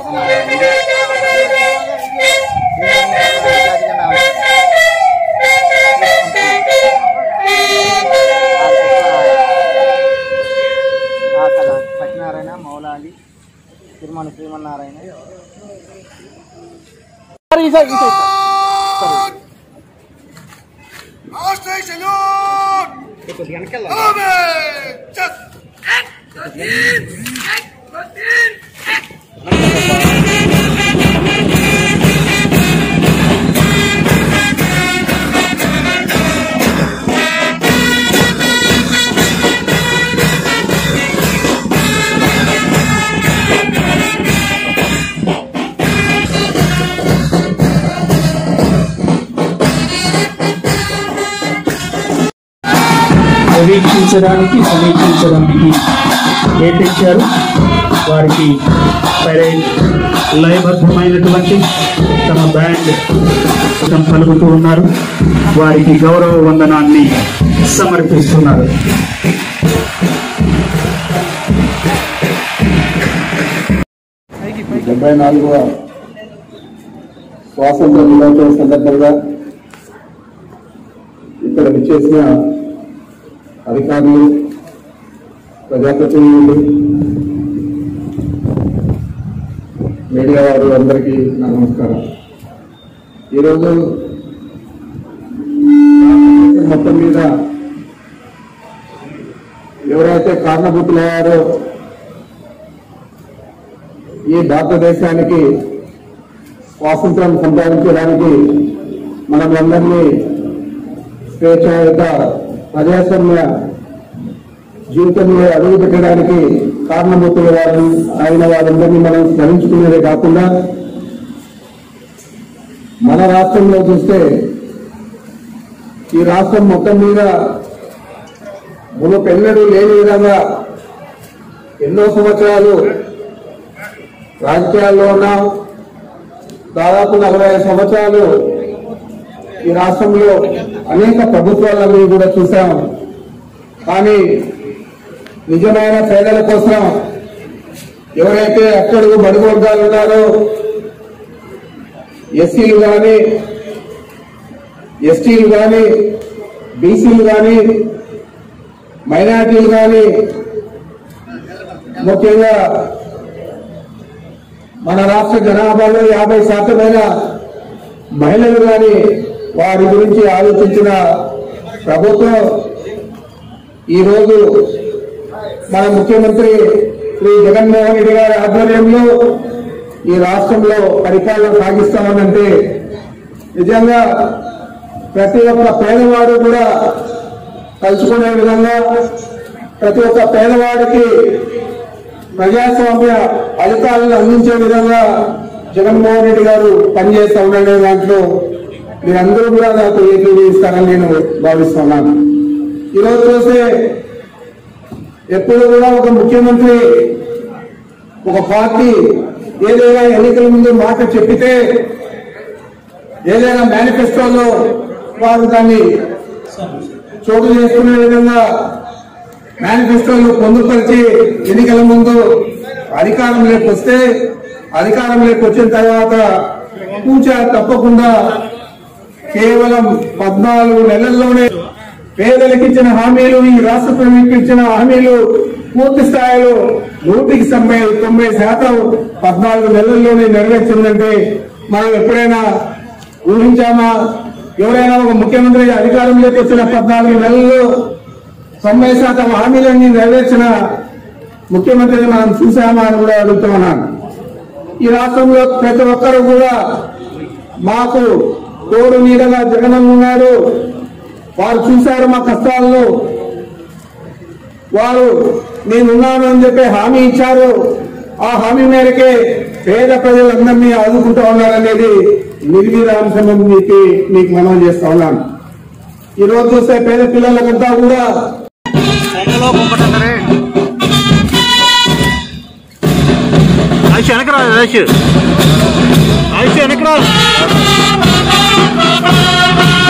సత్యనారాయణ మౌలాలి తిరుమల శ్రీమన్నారాయణ పరీక్షించడానికి సమీక్షించడానికి ఏర్పించారు వారికి పైరైన్ లయబద్ధమైనటువంటి తమ బ్యాండ్ కోసం పలుకుతూ ఉన్నారు వారికి గౌరవ వందనాన్ని సమర్పిస్తున్నారు డెబ్బై నాలుగవ స్వాతంత్ర దినోత్సవం సందర్భంగా ఇక్కడ విచ్చేసిన అధికారులు ప్రజాప్రతినిధులు మీడియా వారు అందరికీ నా నమస్కారం ఈరోజు మొత్తం మీద ఎవరైతే కారణభూతులయ్యారో ఈ భారతదేశానికి స్వాతంత్రం సంపాదించడానికి మనమందరినీ స్వేచ్ఛాయుత ప్రజాస్వామ్య జీవితంలో అడుగు పెట్టడానికి కారణభూతుల వారు అయిన వారందరినీ మనం స్మరించుకునేదే కాకుండా మన రాష్ట్రంలో చూస్తే ఈ రాష్ట్రం మొత్తం మీద మునుపెన్నడూ లేని విధంగా ఎన్నో సంవత్సరాలు రాజకీయాల్లో ఉన్నాం దాదాపు నలభై ఐదు సంవత్సరాలు ఈ రాష్ట్రంలో అనేక ప్రభుత్వాలను కూడా చూసాం కానీ నిజమైన పేదల కోసం ఎవరైతే అక్కడుగు బడుగు వర్గాలు ఉన్నారో ఎస్సీలు కానీ ఎస్టీలు కానీ బీసీలు కానీ మైనార్టీలు కానీ ముఖ్యంగా మన రాష్ట్ర జనాభాలో యాభై శాతమైన మహిళలు కానీ వారి గురించి ఆలోచించిన ప్రభుత్వం ఈరోజు మన ముఖ్యమంత్రి శ్రీ జగన్మోహన్ రెడ్డి గారి ఆధ్వర్యంలో ఈ రాష్ట్రంలో పరిపాలన సాగిస్తామనంటే నిజంగా ప్రతి ఒక్క పేదవాడు కూడా తలుచుకునే విధంగా ప్రతి ఒక్క పేదవాడికి ప్రజాస్వామ్య ఫలితాలను అందించే విధంగా జగన్మోహన్ రెడ్డి గారు పనిచేస్తా ఉండే దాంట్లో మీరందరూ కూడా నాకు ఏకీభవిస్తారని నేను భావిస్తున్నాను ఈరోజు చూస్తే ఎప్పుడు కూడా ఒక ముఖ్యమంత్రి ఒక పార్టీ ఏదైనా ఎన్నికల ముందు మాట చెప్పితే ఏదైనా మేనిఫెస్టోలో వారు దాన్ని చోటు చేసుకునే విధంగా మేనిఫెస్టోలు పొందుపరిచి ఎన్నికల ముందు అధికారంలోకి వస్తే అధికారంలోకి వచ్చిన తర్వాత పూజ తప్పకుండా కేవలం పద్నాలుగు నెలల్లోనే పేదలకు ఇచ్చిన హామీలు ఈ రాష్ట్ర ప్రభుత్వం ఇచ్చిన హామీలు పూర్తి స్థాయిలో నూటికి తొంభై తొంభై శాతం పద్నాలుగు నెలల్లోనే నెరవేర్చిందంటే మనం ఎప్పుడైనా ఊహించామా ఎవరైనా ఒక ముఖ్యమంత్రి అధికారంలోకి వచ్చిన పద్నాలుగు నెలల్లో తొంభై శాతం హామీలన్నీ నెరవేర్చిన ముఖ్యమంత్రిని మనం చూసామా అని కూడా అడుగుతూ ఉన్నాను ఈ రాష్ట్రంలో ప్రతి ఒక్కరు కూడా మాకు తోడు నీడగా జగనన్న ఉన్నాడు వారు చూశారు మా కష్టాలను వారు నేనున్నాను అని చెప్పి హామీ ఇచ్చారు ఆ హామీ మేరకే పేద ప్రజలందరినీ ఆదుకుంటా ఉన్నారనేది నిర్వీరాంశం మీకు మీకు మనం చేస్తా ఉన్నాను ఈ రోజు చూస్తే పేద పిల్లలకంతా కూడా ఎండలో పంపటందరే ఆయుష్ వెనకరా ఆయుష్ ఆయుష్ వెనకరా